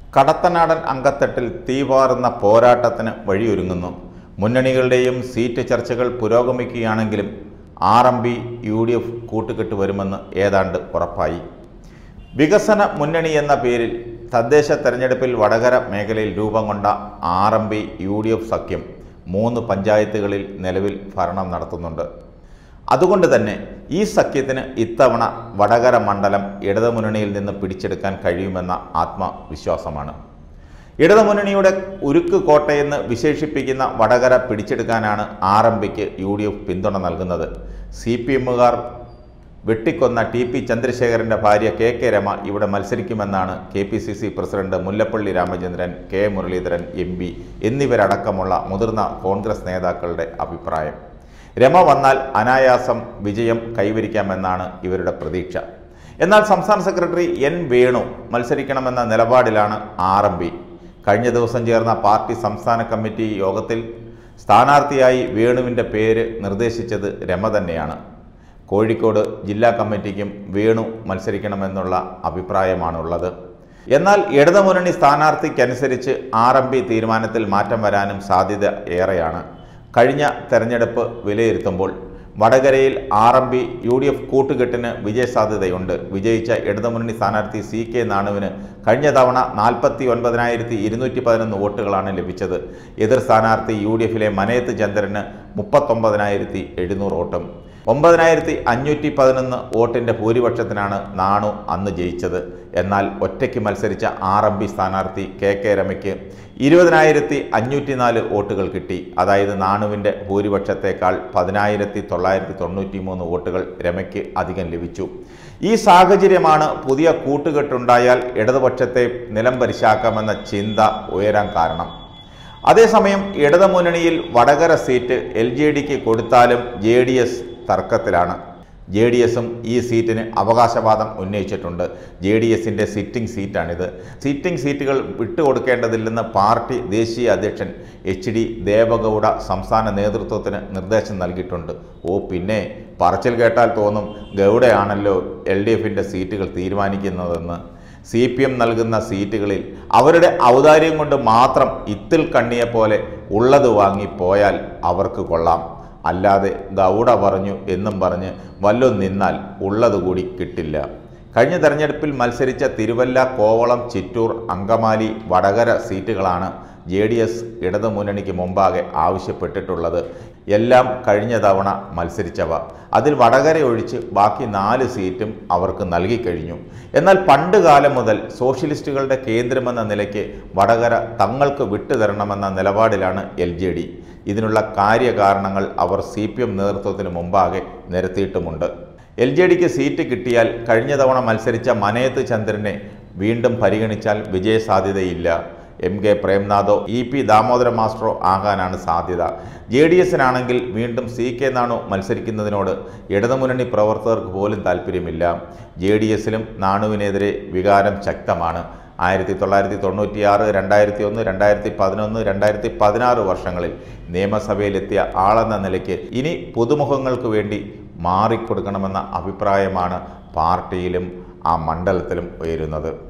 കടത്തനാടൻ അങ്കത്തട്ടിൽ തീപാറുന്ന പോരാട്ടത്തിന് വഴിയൊരുങ്ങുന്നു മുന്നണികളുടെയും സീറ്റ് ചർച്ചകൾ പുരോഗമിക്കുകയാണെങ്കിലും R M P U D F കൂട്ടുകെട്ട് വരുമെന്ന് ഏതാണ്ട് ഉറപ്പായി വികസന മുന്നണി എന്ന പേരിൽ തദ്ദേശ തെരഞ്ഞെടുപ്പിൽ വടകര മേഖലയിൽ രൂപം കൊണ്ട R M P U D F സഖ്യം മൂന്ന് പഞ്ചായത്തുകളിൽ നിലവിൽ ഭരണം നടത്തുന്നുണ്ട് അതുകൊണ്ട് തന്നെ ഈ സഖ്യത്തിന് ഇത്തവണ വടകര മണ്ഡലം ഇടതുമുന്നണിയിൽ നിന്ന് പിടിച്ചെടുക്കാൻ കഴിയുമെന്ന ആത്മവിശ്വാസമാണ് ഇടതുമുന്നണിയുടെ ഉരുക്ക് കോട്ടയെന്ന് വിശേഷിപ്പിക്കുന്ന വടകര പിടിച്ചെടുക്കാനാണ് ആർ എം പിക്ക് യു ഡി എഫ് പിന്തുണ നൽകുന്നത് സി പി എമ്മുകാർ വെട്ടിക്കൊന്ന ടി പി ചന്ദ്രശേഖരൻ്റെ ഭാര്യ കെ കെ രമ ഇവിടെ മത്സരിക്കുമെന്നാണ് K P C C president Mullappally Ramachandran K Muraleedharan M P എന്നിവരടക്കമുള്ള മുതിർന്ന കോൺഗ്രസ് നേതാക്കളുടെ അഭിപ്രായം രമ വന്നാൽ അനായാസം വിജയം കൈവരിക്കാമെന്നാണ് ഇവരുടെ പ്രതീക്ഷ എന്നാൽ സംസ്ഥാന സെക്രട്ടറി എൻ വേണു മത്സരിക്കണമെന്ന നിലപാടിലാണ് ആർ എം പി കഴിഞ്ഞ ദിവസം ചേർന്ന പാർട്ടി സംസ്ഥാന കമ്മിറ്റി യോഗത്തിൽ സ്ഥാനാർത്ഥിയായി വേണുവിൻ്റെ പേര് നിർദ്ദേശിച്ചത് രമ തന്നെയാണ് കോഴിക്കോട് ജില്ലാ കമ്മിറ്റിക്കും വേണു മത്സരിക്കണമെന്നുള്ള അഭിപ്രായമാണുള്ളത് എന്നാൽ ഇടതുമുന്നണി സ്ഥാനാർത്ഥിക്കനുസരിച്ച് ആർ എം പി തീരുമാനത്തിൽ മാറ്റം വരാനും സാധ്യത ഏറെയാണ് കഴിഞ്ഞ തെരഞ്ഞെടുപ്പ് വിലയിരുത്തുമ്പോൾ വടകരയിൽ R M P U D F കൂട്ടുകെട്ടിന് വിജയസാധ്യതയുണ്ട് വിജയിച്ച ഇടതുമുന്നണി സ്ഥാനാർത്ഥി സി കെ നാണുവിന് കഴിഞ്ഞ തവണ നാൽപ്പത്തി ഒൻപതിനായിരത്തി ഇരുന്നൂറ്റി പതിനൊന്ന് വോട്ടുകളാണ് ലഭിച്ചത് എതിർ സ്ഥാനാർത്ഥി യു ഡി എഫിലെ മനയത്ത് ചന്ദ്രന് മുപ്പത്തൊമ്പതിനായിരത്തി എഴുന്നൂറ് വോട്ടും ഒമ്പതിനായിരത്തി അഞ്ഞൂറ്റി പതിനൊന്ന് വോട്ടിൻ്റെ ഭൂരിപക്ഷത്തിനാണ് നാണു അന്ന് ജയിച്ചത് എന്നാൽ ഒറ്റയ്ക്ക് മത്സരിച്ച ആർ എം പി സ്ഥാനാർത്ഥി കെ കെ രമയ്ക്ക് ഇരുപതിനായിരത്തി അഞ്ഞൂറ്റി നാല് വോട്ടുകൾ കിട്ടി അതായത് നാണുവിൻ്റെ ഭൂരിപക്ഷത്തേക്കാൾ പതിനായിരത്തി തൊള്ളായിരത്തി തൊണ്ണൂറ്റി മൂന്ന് വോട്ടുകൾ രമയ്ക്ക് അധികം ലഭിച്ചു ഈ സാഹചര്യമാണ് പുതിയ കൂട്ടുകെട്ടുണ്ടായാൽ ഇടതുപക്ഷത്തെ നിലം പരിശാക്കാമെന്ന ചിന്ത ഉയരാൻ കാരണം അതേസമയം ഇടതുമുന്നണിയിൽ വടകര സീറ്റ് എൽ ജെ ഡിക്ക് കൊടുത്താലും ജെ ഡി എസ് തർക്കത്തിലാണ് ജെ ഡി എസും ഈ സീറ്റിന് അവകാശവാദം ഉന്നയിച്ചിട്ടുണ്ട് ജെ ഡി എസിൻ്റെ സിറ്റിംഗ് സീറ്റാണിത് സിറ്റിംഗ് സീറ്റുകൾ വിട്ടുകൊടുക്കേണ്ടതില്ലെന്ന് പാർട്ടി ദേശീയ അധ്യക്ഷൻ എച്ച് ഡി ദേവഗൗഡ സംസ്ഥാന നേതൃത്വത്തിന് നിർദ്ദേശം നൽകിയിട്ടുണ്ട് ഓ പിന്നെ പറച്ചിൽ കേട്ടാൽ തോന്നും ഗൗഡയാണല്ലോ എൽ ഡി എഫിൻ്റെ സീറ്റുകൾ തീരുമാനിക്കുന്നതെന്ന് സി പി എം നൽകുന്ന സീറ്റുകളിൽ അവരുടെ ഔദാര്യം കൊണ്ട് മാത്രം ഇത്തിൽ കണ്ണിയെ പോലെ ഉള്ളത് വാങ്ങി പോയാൽ അവർക്ക് കൊള്ളാം അല്ലാതെ ഗൗഡ പറഞ്ഞു എന്നും പറഞ്ഞ് വല്ലതും നിന്നാൽ ഉള്ളത് കൂടി കിട്ടില്ല കഴിഞ്ഞ തെരഞ്ഞെടുപ്പിൽ മത്സരിച്ച തിരുവല്ല കോവളം ചിറ്റൂർ അങ്കമാലി വടകര സീറ്റുകളാണ് ജെ ഡി എസ് ഇടതുമുന്നണിക്ക് മുമ്പാകെ ആവശ്യപ്പെട്ടിട്ടുള്ളത് എല്ലാം കഴിഞ്ഞ തവണ മത്സരിച്ചവ അതിൽ വടകര ഒഴിച്ച് ബാക്കി നാല് സീറ്റും അവർക്ക് നൽകിക്കഴിഞ്ഞു എന്നാൽ പണ്ട് കാലം മുതൽ സോഷ്യലിസ്റ്റുകളുടെ കേന്ദ്രമെന്ന നിലയ്ക്ക് വടകര തങ്ങൾക്ക് വിട്ടുതരണമെന്ന നിലപാടിലാണ് എൽ ജെ ഡി ഇതിനുള്ള കാര്യകാരണങ്ങൾ അവർ സി പി എം നേതൃത്വത്തിന് മുമ്പാകെ നിരത്തിയിട്ടുമുണ്ട് എൽ ജെ ഡിക്ക് സീറ്റ് കിട്ടിയാൽ കഴിഞ്ഞ തവണ മത്സരിച്ച മനയത്ത് ചന്ദ്രനെ വീണ്ടും പരിഗണിച്ചാൽ വിജയസാധ്യതയില്ല എം കെ പ്രേംനാഥോ ഇ പി ദാമോദര മാസ്റ്ററോ ആകാനാണ് സാധ്യത ജെ ഡി എസിനാണെങ്കിൽ വീണ്ടും സി കെ നാണു മത്സരിക്കുന്നതിനോട് ഇടതുമുന്നണി പ്രവർത്തകർക്ക് പോലും താല്പര്യമില്ല ജെ ഡി എസിലും നാണുവിനെതിരെ വികാരം ശക്തമാണ് ആയിരത്തി തൊള്ളായിരത്തി തൊണ്ണൂറ്റിയാറ് രണ്ടായിരത്തി ഒന്ന് രണ്ടായിരത്തി പതിനൊന്ന് രണ്ടായിരത്തി പതിനാറ് വർഷങ്ങളിൽ നിയമസഭയിലെത്തിയ ആളെന്ന നിലയ്ക്ക് ഇനി പുതുമുഖങ്ങൾക്ക് വേണ്ടി മാറിക്കൊടുക്കണമെന്ന അഭിപ്രായമാണ് പാർട്ടിയിലും ആ മണ്ഡലത്തിലും ഉയരുന്നത്